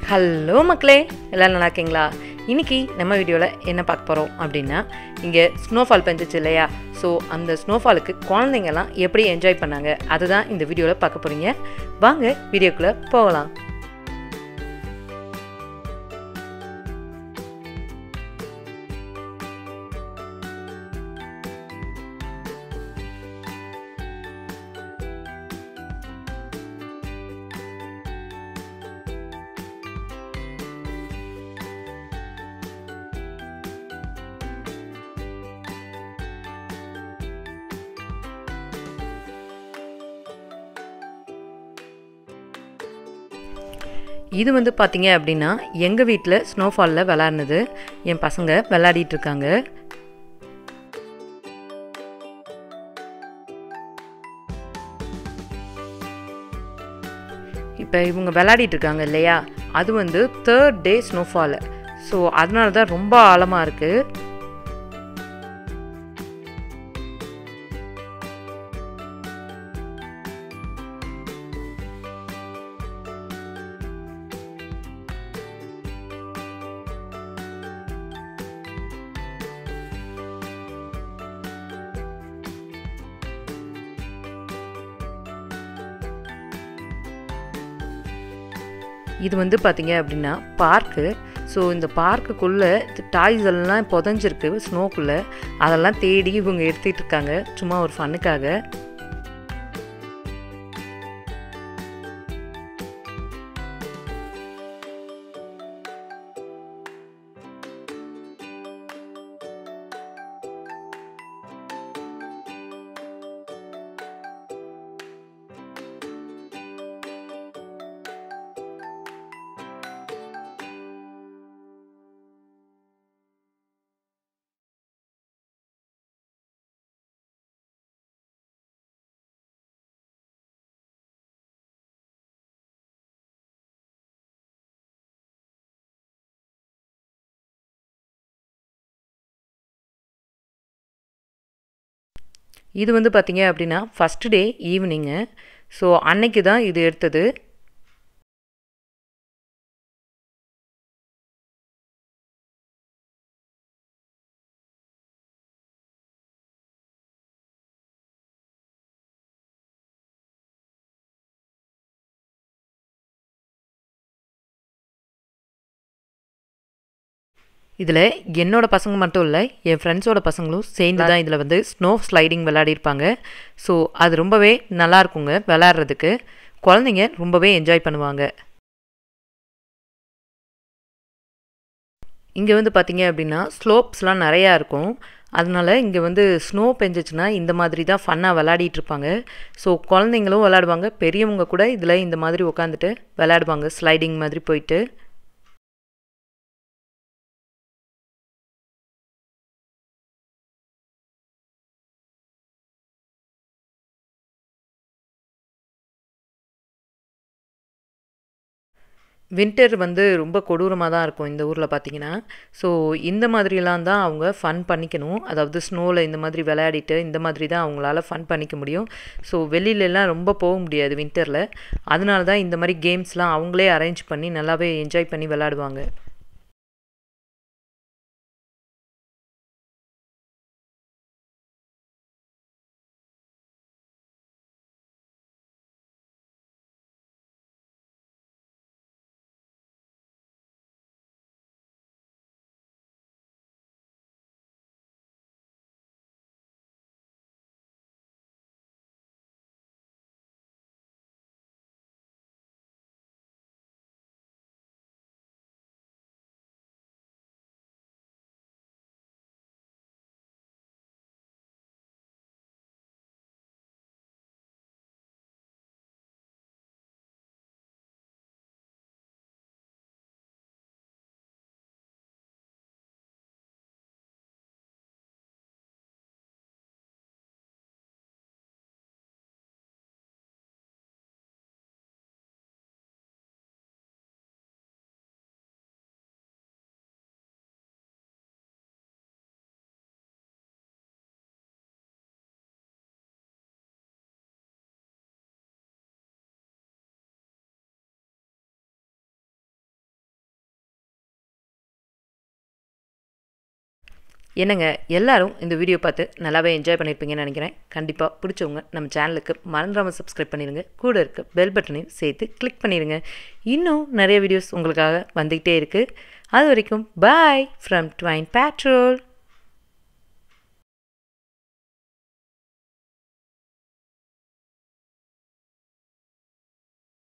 hello மக்களே எல்லோரும் நல்லா இருக்கீங்களா இன்னைக்கு நம்ம வீடியோவில் என்ன பார்க்க போகிறோம் அப்படின்னா இங்கே ஸ்னோஃபால் பெஞ்சிச்சு இல்லையா ஸோ அந்த ஸ்னோஃபாலுக்கு குழந்தைங்கலாம் எப்படி என்ஜாய் பண்ணாங்க அதுதான் இந்த வீடியோவில் பார்க்க போகிறீங்க வாங்க வீடியோக்குள்ளே போகலாம் இது வந்து பார்த்தீங்க அப்படின்னா எங்கள் வீட்டில் ஸ்னோஃபாலில் விளாட்னது என் பசங்க விளையாடிட்டு இருக்காங்க இப்போ இவங்க விளையாடிட்டு இருக்காங்க இல்லையா அது வந்து தேர்ட் டே ஸ்னோஃபாலு ஸோ அதனால தான் ரொம்ப ஆழமாக இருக்குது இது வந்து பார்த்தீங்க அப்படின்னா பார்க்கு ஸோ இந்த பார்க்குக்குள்ளே டாய்ஸ் எல்லாம் புதஞ்சிருக்கு ஸ்னோக்குள்ளே அதெல்லாம் தேடி இவங்க எடுத்துகிட்டு இருக்காங்க சும்மா ஒரு ஃபன்னுக்காக இது வந்து பார்த்தீங்க அப்படின்னா ஃபஸ்ட் டே ஈவினிங்கு ஸோ அன்னைக்கு தான் இது எடுத்தது இதில் என்னோட பசங்க மட்டும் இல்லை என் ஃப்ரெண்ட்ஸோட பசங்களும் சேர்ந்து தான் இதில் வந்து ஸ்னோ ஸ்லைடிங் விளையாடிருப்பாங்க ஸோ அது ரொம்பவே நல்லா இருக்குங்க விளையாடுறதுக்கு குழந்தைங்க ரொம்பவே என்ஜாய் பண்ணுவாங்க இங்கே வந்து பார்த்தீங்க அப்படின்னா ஸ்லோப்ஸ்லாம் நிறையா இருக்கும் அதனால இங்கே வந்து ஸ்னோ பெஞ்சிச்சுன்னா இந்த மாதிரி தான் ஃபன்னாக விளையாடிட்டு இருப்பாங்க ஸோ குழந்தைங்களும் விளையாடுவாங்க பெரியவங்க கூட இதில் இந்த மாதிரி உட்காந்துட்டு விளையாடுவாங்க ஸ்லைடிங் மாதிரி போயிட்டு வின்டர் வந்து ரொம்ப கொடூரமாக தான் இருக்கும் இந்த ஊரில் பார்த்தீங்கன்னா ஸோ இந்த மாதிரிலாம் தான் அவங்க ஃபன் பண்ணிக்கணும் அதாவது ஸ்னோவில் இந்த மாதிரி விளையாடிட்டு இந்த மாதிரி தான் அவங்களால ஃபன் பண்ணிக்க முடியும் ஸோ வெளியிலலாம் ரொம்ப போக முடியாது வின்டரில் அதனால தான் இந்த மாதிரி கேம்ஸ்லாம் அவங்களே அரேஞ்ச் பண்ணி நல்லாவே என்ஜாய் பண்ணி விளையாடுவாங்க என்னங்க எல்லாரும் இந்த வீடியோ பார்த்து நல்லாவே என்ஜாய் பண்ணியிருப்பீங்கன்னு நினைக்கிறேன் கண்டிப்பாக பிடிச்சவங்க நம்ம சேனலுக்கு மறந்துடாமல் சப்ஸ்கிரைப் பண்ணிடுங்க கூட இருக்க பெல் பட்டனையும் சேர்த்து கிளிக் பண்ணிடுங்க இன்னும் நிறைய வீடியோஸ் உங்களுக்காக வந்துக்கிட்டே இருக்குது அது வரைக்கும் பாய் ஃப்ரம் ட்வைன் பேட்ரோல்